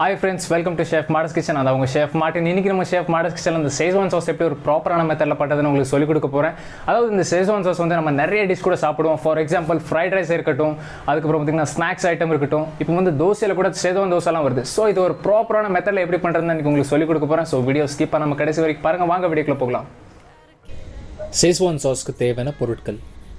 hi friends welcome to chef மாடஸ் kitchen அது அவங்க ஷெஃப் மார்ட்டின் இன்னைக்கு நம்ம ஷெஃப் மாடஸ் கிச்சன் அந்த சேஸ்வான் சாஸ் எப்படி ஒரு ப்ராப்பரான மெத்தடில் பட்டதுன்னு உங்களுக்கு சொல்லிக் கொடுக்க போகிறேன் அதாவது இந்த சேஸ்வான் சாஸ் வந்து நம்ம நிறைய டிஷ் கூட சாப்பிடுவோம் ஃபார் எக்ஸாம்பிள் ஃப்ரைட் ரைஸ் இருக்கட்டும் அதுக்கப்புறம் பார்த்தீங்கன்னா ஸ்நாக்ஸ் ஐட்டம் இருக்கட்டும் இப்போ வந்து தோசையில் கூட சேஸ்வான் தோசைலாம் வருது ஸோ இது ஒரு ப்ராப்பரான மெத்தடில் எப்படி பண்ணுறதுன்னு எனக்கு உங்களுக்கு சொல்லிக் கொடுக்க போகிறேன் ஸோ வீடியோ ஸ்கிப் நம்ம கடைசி வரைக்கும் பாருங்கள் வாங்க வீடியோக்குள்ள போகலாம் சேஸ்வான் சாஸ்க்கு தேவையான பொருட்கள்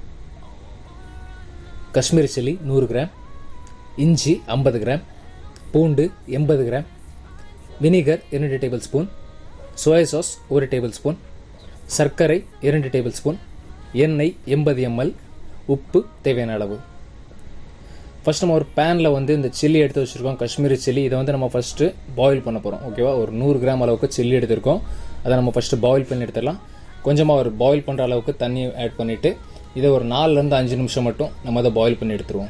காஷ்மீரி சில்லி நூறு கிராம் இஞ்சி ஐம்பது கிராம் பூண்டு எண்பது கிராம் வினிகர் இரண்டு டேபிள் ஸ்பூன் சோயா சாஸ் ஒரு டேபிள் ஸ்பூன் சர்க்கரை இரண்டு டேபிள் ஸ்பூன் எண்ணெய் எண்பது எம்எல் உப்பு தேவையான அளவு ஃபர்ஸ்ட் நம்ம ஒரு பேனில் வந்து இந்த சில்லி எடுத்து வச்சுருக்கோம் காஷ்மீரி சில்லி இதை வந்து நம்ம ஃபஸ்ட்டு பாயில் பண்ண போகிறோம் ஓகேவா ஒரு நூறு கிராம் அளவுக்கு சில்லி எடுத்திருக்கோம் அதை நம்ம ஃபஸ்ட்டு பாயில் பண்ணி எடுத்துடலாம் கொஞ்சமாக ஒரு பாயில் பண்ணுற அளவுக்கு தண்ணி ஆட் பண்ணிவிட்டு இதை ஒரு நாலுலேருந்து அஞ்சு நிமிஷம் மட்டும் நம்ம அதை பாயில் பண்ணி எடுத்துருவோம்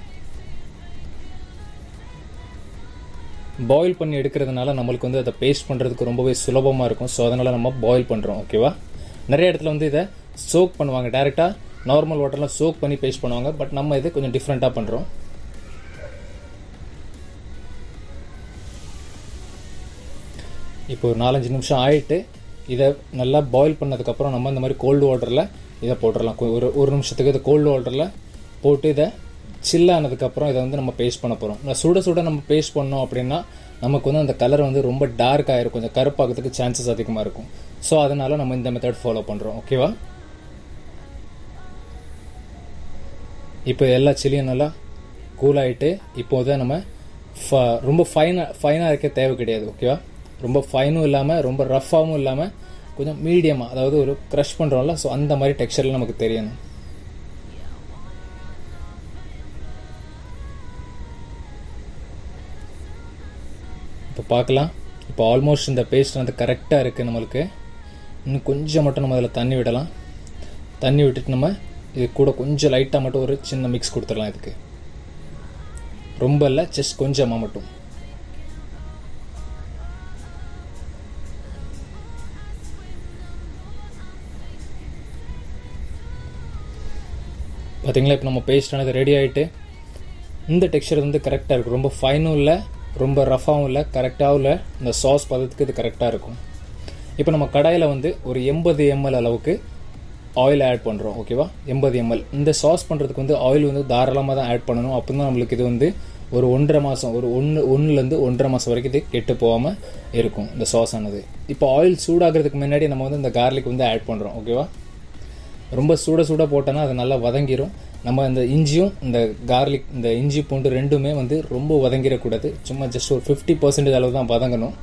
பாயில் பண்ணி எடுக்கிறதுனால நம்மளுக்கு வந்து அதை பேஸ்ட் பண்ணுறதுக்கு ரொம்பவே சுலபமாக இருக்கும் ஸோ அதனால் நம்ம பாயில் பண்ணுறோம் ஓகேவா நிறைய இடத்துல வந்து இதை சோக் பண்ணுவாங்க டேரெக்டாக நார்மல் வாட்டரில் சோக் பண்ணி பேஸ்ட் பண்ணுவாங்க பட் நம்ம இது கொஞ்சம் டிஃப்ரெண்ட்டாக பண்ணுறோம் இப்போ ஒரு நாலஞ்சு நிமிஷம் ஆயிட்டு இதை நல்லா பாயில் பண்ணதுக்கப்புறம் நம்ம இந்த மாதிரி கோல்டு வாட்டரில் இதை போட்டுடலாம் கொ- ஒரு ஒரு நிமிஷத்துக்கு இதை கோல்டு வாட்டரில் போட்டு இதை chill ஆனதுக்கப்புறம் இதை வந்து நம்ம பேஸ்ட் பண்ண போகிறோம் இந்த சுட சுட நம்ம பேஸ்ட் பண்ணோம் அப்படின்னா நமக்கு வந்து அந்த கலர் வந்து ரொம்ப டார்க் ஆயிரும் கொஞ்சம் கருப்பாகிறதுக்கு சான்சஸ் அதிகமாக இருக்கும் ஸோ அதனால நம்ம இந்த மெத்தட் ஃபாலோ பண்ணுறோம் ஓகேவா இப்போ எல்லா சில்லியும் நல்லா கூல் ஆகிட்டு இப்போ தான் நம்ம ஃப- ரொம்ப ஃபைனாக ஃபைனாக இருக்க தேவை கிடையாது ஓகேவா ரொம்ப ஃபைனும் இல்லாமல் ரொம்ப ரஃப்பாகவும் இல்லாமல் கொஞ்சம் மீடியமாக அதாவது ஒரு க்ரஷ் பண்ணுறோம்ல ஸோ அந்த மாதிரி டெக்ஸ்சரில் நமக்கு தெரியணும் இப்போ பார்க்கலாம் இப்போ ஆல்மோஸ்ட் இந்த பேஸ்ட் வந்து கரெக்டாக இருக்குது நம்மளுக்கு இன்னும் கொஞ்சம் மட்டும் நம்ம அதில் தண்ணி விடலாம் தண்ணி விட்டுட்டு நம்ம இது கூட கொஞ்சம் லைட்டாக மட்டும் ஒரு சின்ன மிக்ஸ் கொடுத்துடலாம் இதுக்கு ரொம்ப இல்லை ஜஸ்ட் கொஞ்சமாக மட்டும் பார்த்தீங்களா இப்போ நம்ம பேஸ்ட் ஆனது ரெடி ஆகிட்டு இந்த டெக்ஸ்சர் வந்து கரெக்டாக இருக்கும் ரொம்ப ஃபைனும் இல்லை ரொம்ப ரஃபாகவும் இல்லை கரெக்டாகவும் இல்லை இந்த சாஸ் பதத்துக்கு இது கரெக்டாக இருக்கும் இப்போ நம்ம கடாயில் வந்து ஒரு எண்பது எம்எல் அளவுக்கு ஆயில் ஆட் பண்ணுறோம் ஓகேவா எண்பது எம்எல் இந்த சாஸ் பண்ணுறதுக்கு வந்து ஆயில் வந்து தாராளமாக தான் ஆட் பண்ணணும் அப்போ தான் நம்மளுக்கு இது வந்து ஒரு ஒன்றரை மாதம் ஒரு ஒன்று ஒன்றுலேருந்து ஒன்றரை மாதம் வரைக்கும் இது கெட்டு போகாமல் இருக்கும் இந்த சாஸ் ஆனது இப்போ ஆயில் சூடாகிறதுக்கு முன்னாடி நம்ம வந்து இந்த கார்லிக் வந்து ஆட் பண்ணுறோம் ஓகேவா ரொம்ப சுட சுட போட்டோன்னா அது நல்லா வதங்கிரும் நம்ம இந்த இஞ்சியும் இந்த கார்லிக் இந்த இஞ்சி பூண்டு ரெண்டுமே வந்து ரொம்ப வதங்கிடக்கூடாது சும்மா ஜஸ்ட் ஒரு ஃபிஃப்டி பர்சன்டேஜ் அளவு தான் வதங்கணும்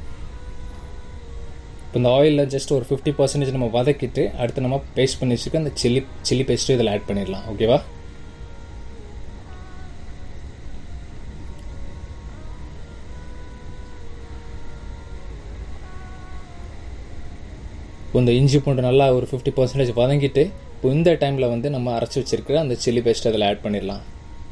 இப்போ இந்த ஆயிலில் ஜஸ்ட் ஒரு ஃபிஃப்டி பர்சன்டேஜ் நம்ம வதக்கிட்டு அடுத்து நம்ம பேஸ்ட் பண்ணி வச்சுக்க அந்த சில்லி சில்லி பேஸ்ட்டு இதில் ஆட் பண்ணிடலாம் ஓகேவா இப்போ இந்த இஞ்சி பூண்டு நல்லா ஒரு ஃபிஃப்டி பர்சன்டேஜ் வதங்கிட்டு இப்போ இந்த டைமில் வந்து நம்ம அரைச்சி வச்சிருக்கிற அந்த சில்லி பேஸ்ட் அதில் ஆட் பண்ணிடலாம்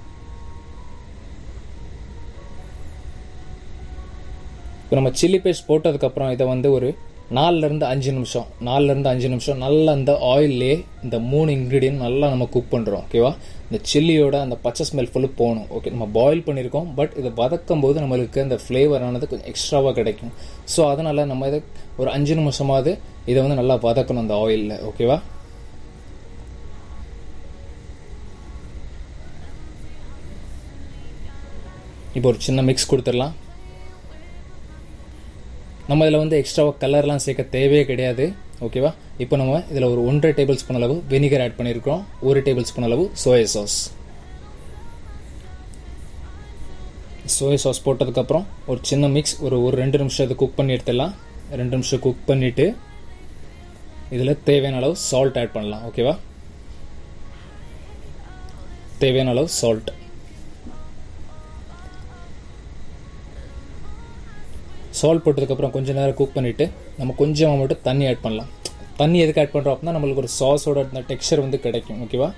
இப்போ நம்ம சில்லி பேஸ்ட் போட்டதுக்கப்புறம் இதை வந்து ஒரு நாலுலேருந்து அஞ்சு நிமிஷம் நாலுலேருந்து அஞ்சு நிமிஷம் நல்லா அந்த ஆயிலே இந்த மூணு இன்க்ரீடியன்ட் நல்லா நம்ம குக் பண்ணுறோம் ஓகேவா இந்த சில்லியோட அந்த பச்சை ஸ்மெல் ஃபுல்லு போகணும் ஓகே நம்ம பாயில் பண்ணியிருக்கோம் பட் இதை வதக்கும் போது நம்மளுக்கு அந்த ஃப்ளேவர் ஆனது கொஞ்சம் எக்ஸ்ட்ராவாக கிடைக்கும் ஸோ அதனால் நம்ம இதை ஒரு அஞ்சு நிமிஷமாவது இதை வந்து நல்லா வதக்கணும் அந்த ஆயிலில் ஓகேவா இப்போ ஒரு சின்ன மிக்ஸ் கொடுத்துடலாம் நம்ம இதில் வந்து எக்ஸ்ட்ராவாக கலர்லாம் சேர்க்க தேவையே கிடையாது ஓகேவா இப்போ நம்ம இதில் ஒரு ஒன்றரை டேபிள் ஸ்பூன் அளவு வினிகர் ஆட் பண்ணியிருக்கோம் ஒரு டேபிள் ஸ்பூன் அளவு சோயா சாஸ் சோயா சாஸ் போட்டதுக்கப்புறம் ஒரு சின்ன மிக்ஸ் ஒரு ஒரு ரெண்டு நிமிஷம் இதை குக் பண்ணி எடுத்துடலாம் ரெண்டு நிமிஷம் குக் பண்ணிவிட்டு இதில் தேவையான அளவு சால்ட் ஆட் பண்ணலாம் ஓகேவா தேவையான அளவு சால்ட் சால்ட் போட்டதுக்கப்புறம் கொஞ்சம் நேரம் குக் பண்ணிவிட்டு நம்ம கொஞ்சமாக மட்டும் தண்ணி ஆட் பண்ணலாம் தண்ணி எதுக்கு ஆட் பண்ணுறோம் அப்படின்னா நம்மளுக்கு ஒரு சாஸோட அந்த டெக்ஸ்சர் வந்து கிடைக்கும் ஓகேவா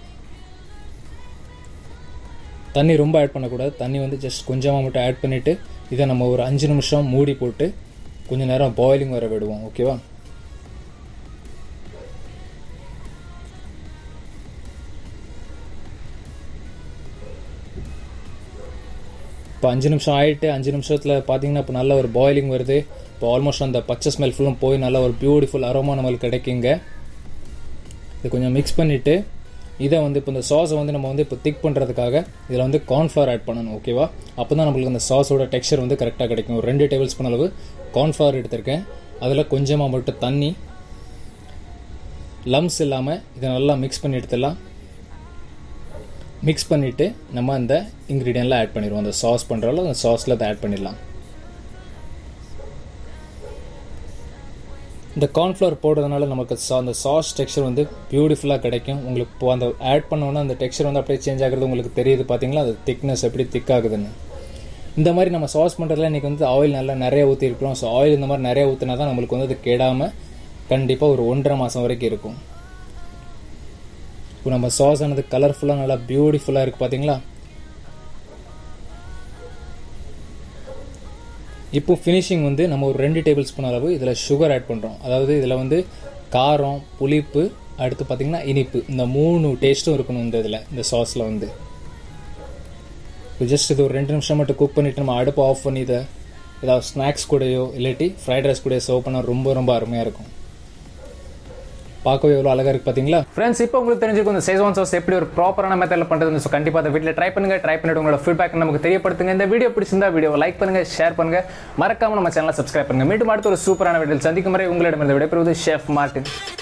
தண்ணி ரொம்ப ஆட் பண்ணக்கூடாது தண்ணி வந்து ஜஸ்ட் கொஞ்சமாக மட்டும் ஆட் பண்ணிவிட்டு இதை நம்ம ஒரு அஞ்சு நிமிஷம் மூடி போட்டு கொஞ்சம் நேரம் பாயிலிங் வர விடுவோம் ஓகேவா இப்போ அஞ்சு நிமிஷம் ஆகிட்டு அஞ்சு நிமிஷத்தில் பார்த்தீங்கன்னா இப்போ நல்ல ஒரு பாயிலிங் வருது இப்போ ஆல்மோஸ்ட் அந்த பச்சை ஸ்மெல் ஃபுல்லும் போய் நல்ல ஒரு பியூட்டிஃபுல் அரோமா நம்மளுக்கு கிடைக்குங்க இது கொஞ்சம் மிக்ஸ் பண்ணிவிட்டு இதை வந்து இப்போ இந்த சாஸை வந்து நம்ம வந்து இப்போ திக் பண்ணுறதுக்காக இதில் வந்து கார்ன்ஃப்ளவர் ஆட் பண்ணணும் ஓகேவா அப்போ தான் நம்மளுக்கு அந்த சாஸோட டெக்ஸ்சர் வந்து கரெக்டாக கிடைக்கும் ஒரு ரெண்டு டேபிள் ஸ்பூன் அளவு கார்ன்ஃப்ளவர் எடுத்திருக்கேன் அதில் கொஞ்சமாக மட்டும் தண்ணி லம்ஸ் இல்லாமல் இதை நல்லா மிக்ஸ் பண்ணி எடுத்துடலாம் மிக்ஸ் பண்ணிவிட்டு நம்ம அந்த இன்க்ரீடியன்ட்லாம் ஆட் பண்ணிடுவோம் அந்த சாஸ் பண்ணுறாலும் அந்த சாஸில் அதை ஆட் பண்ணிடலாம் இந்த கார்ன்ஃப்ளவர் போடுறதுனால நமக்கு சா அந்த சாஸ் டெக்ஸ்சர் வந்து பியூட்டிஃபுல்லாக கிடைக்கும் உங்களுக்கு இப்போ அந்த ஆட் பண்ணோன்னா அந்த டெக்ஸ்சர் வந்து அப்படியே சேஞ்ச் ஆகுறது உங்களுக்கு தெரியுது பார்த்தீங்களா அது திக்னஸ் எப்படி திக் ஆகுதுன்னு இந்த மாதிரி நம்ம சாஸ் பண்ணுறதுல இன்றைக்கி வந்து ஆயில் நல்லா நிறைய ஊற்றிருக்கிறோம் ஸோ ஆயில் இந்த மாதிரி நிறைய ஊற்றினா தான் நம்மளுக்கு வந்து அது கெடாமல் கண்டிப்பாக ஒரு ஒன்றரை மாதம் வரைக்கும் இருக்கும் இப்போ நம்ம சாஸ் ஆனது கலர்ஃபுல்லாக நல்லா பியூட்டிஃபுல்லாக இருக்குது பார்த்தீங்களா இப்போ ஃபினிஷிங் வந்து நம்ம ஒரு ரெண்டு டேபிள் ஸ்பூன் அளவு இதில் சுகர் ஆட் பண்ணுறோம் அதாவது இதில் வந்து காரம் புளிப்பு அடுத்து பார்த்திங்கன்னா இனிப்பு இந்த மூணு டேஸ்ட்டும் இருக்கணும் இந்த இதில் இந்த சாஸில் வந்து இப்போ ஜஸ்ட் இது ஒரு ரெண்டு நிமிஷம் மட்டும் குக் பண்ணிவிட்டு நம்ம அடுப்பை ஆஃப் பண்ணி இதை ஏதாவது ஸ்நாக்ஸ் கூடயோ இல்லாட்டி ஃப்ரைட் ரைஸ் கூடயோ சர்வ் பண்ணால் ரொம்ப ரொம்ப அருமையாக இருக்கும் பார்க்கவே எவ்வளோ அழகாக இருக்குது பார்த்தீங்களா ஃப்ரெண்ட்ஸ் இப்போ உங்களுக்கு தெரிஞ்சிருக்கும் இந்த சேஸ்வான் சாஸ் எப்படி ஒரு ப்ராப்பரான மெத்தடில் பண்ணுறது ஸோ கண்டிப்பாக அதை வீட்டில் ட்ரை பண்ணுங்க ட்ரை பண்ணிட்டு உங்களோட ஃபீட்பேக் நமக்கு தெரியப்படுத்துங்க இந்த வீடியோ பிடிச்சிருந்தா வீடியோ லைக் பண்ணுங்க ஷேர் பண்ணுங்க மறக்காம நம்ம சேனலை சப்ஸ்கிரைப் பண்ணுங்க மீண்டும் அடுத்த ஒரு சூப்பரான வீடியோ சந்திக்கும் வரை உங்களிடமிருந்து விடைபெறுவது ஷெஃப் மார்டின்